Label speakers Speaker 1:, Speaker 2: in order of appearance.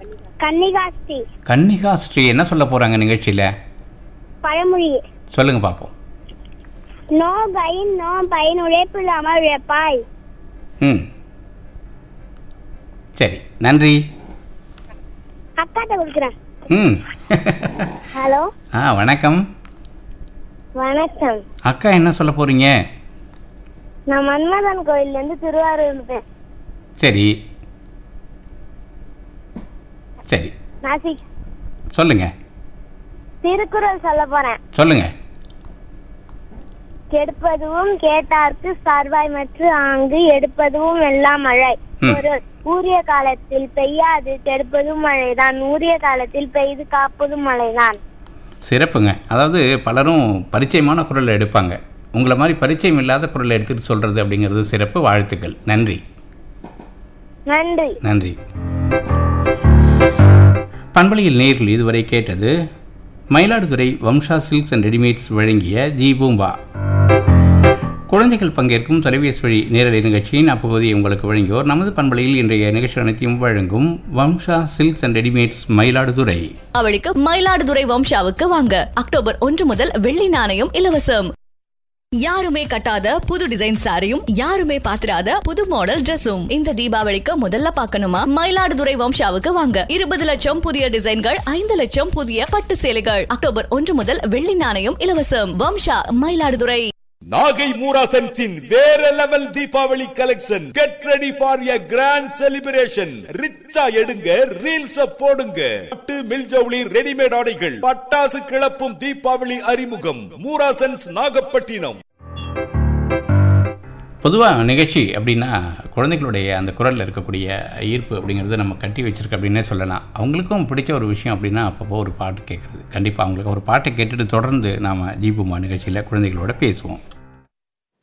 Speaker 1: கன்னிகாஸ்தி
Speaker 2: கன்னிகா ஸ்ரீ என்ன சொல்ல போகிறாங்க நிகழ்ச்சியில்
Speaker 1: பழமொழி
Speaker 2: சொல்லுங்க பார்ப்போம்
Speaker 1: நோ பயின் நோ பயன் உழைப்பு இல்லாமல் உழைப்பாய்
Speaker 2: ம் சரி நன்றி
Speaker 1: அக்காட்ட கொடுக்குறேன்
Speaker 2: ம்
Speaker 1: ஹலோ
Speaker 2: ஆ வணக்கம்
Speaker 1: வணக்கம்
Speaker 2: அக்கா என்ன சொல்ல போகிறீங்க
Speaker 1: நான் மன்மதன் கோயில்ல இருந்து திருவாரூர் இருப்பேன்
Speaker 2: சரி சரி
Speaker 1: நான் சி-
Speaker 2: சொல்லுங்க
Speaker 1: திருக்குறள் சொல்ல போறேன்
Speaker 2: சொல்லுங்க
Speaker 1: கெடுப்பதுவும் கேட்டார்க்கு சார்பாய் மற்ற ஆங்கு எடுப்பதும் எல்லாம் மழை
Speaker 2: ம்.
Speaker 1: பொருள் ஊரிய காலத்தில் பெய்யாது கெடுப்பதும் மழைதான் ஊரிய காலத்தில் பெய்து காப்பதும் மழைதான்
Speaker 2: சிறப்புங்க அதாவது பலரும் பரிச்சயமான குரலை எடுப்பாங்க உங்களை மாதிரி பரிச்சயம் இல்லாத குரலை எடுத்துகிட்டு சொல்கிறது அப்படிங்கிறது சிறப்பு வாழ்த்துக்கள் நன்றி
Speaker 1: நன்றி
Speaker 2: நன்றி பண்பலையில் நேரில் இதுவரை கேட்டது Mayiladuthurai Vamsa silks and readymades வழங்கிய ஜி பூம்பா குழந்தைகள் பங்கேற்கும் தொலைபேசி வழி நேரலை நிகழ்ச்சியின் அப்பகுதியை உங்களுக்கு வழங்கியோர் நமது பண்பலையில் இன்றைய நிகழ்ச்சி அனைத்தையும் வழங்கும் Vamsa silks and readymades Mayiladuthurai
Speaker 3: அவளுக்கு மயிலாடுதுறை வம்சாவுக்கு வாங்க அக்டோபர் ஒன்று முதல் வெள்ளி நாணயம் இலவசம் யாருமே கட்டாத புது டிசைன் சாரியும் யாருமே பாத்திராத புது மாடல் Dressum இந்த தீபாவளிக்கு முதல்ல பார்க்கணுமா மயிலாடுதுறை வம்சாவுக்கு வாங்க இருபது லட்சம் புதிய டிசைன்கள் ஐந்து லட்சம் புதிய பட்டு சேலைகள் அக்டோபர் ஒன்று முதல் வெள்ளி நாணயம் இலவசம் வம்சா மயிலாடுதுறை
Speaker 4: நாகை மூராசன்ஸின் வேற level Deepavali collection get ready for a grand celebration ரிச்சா எடுங்க ரீல்ஸ் போடுங்க பட்டு மில்ஜவுளி ரெடிமேட் ஆடைகள் பட்டாசு கிளப்பும் தீபாவளி அறிமுகம் மூராசன்ஸ் நாகப்பட்டினம்
Speaker 2: பொதுவாக நிகழ்ச்சி அப்படின்னா குழந்தைகளுடைய அந்த குரலில் இருக்கக்கூடிய ஈர்ப்பு அப்படிங்கிறது நம்ம கட்டி வச்சிருக்கு அப்படின்னே சொல்லலாம் அவங்களுக்கும் பிடிச்ச ஒரு விஷயம் அப்படின்னா அப்பப்போ ஒரு பாட்டு கேட்குறது கண்டிப்பாக அவங்களுக்கு ஒரு பாட்டை கேட்டுட்டு தொடர்ந்து நாம் ஜீபுமா நிகழ்ச்சியில் குழந்தைகளோட பேசுவோம்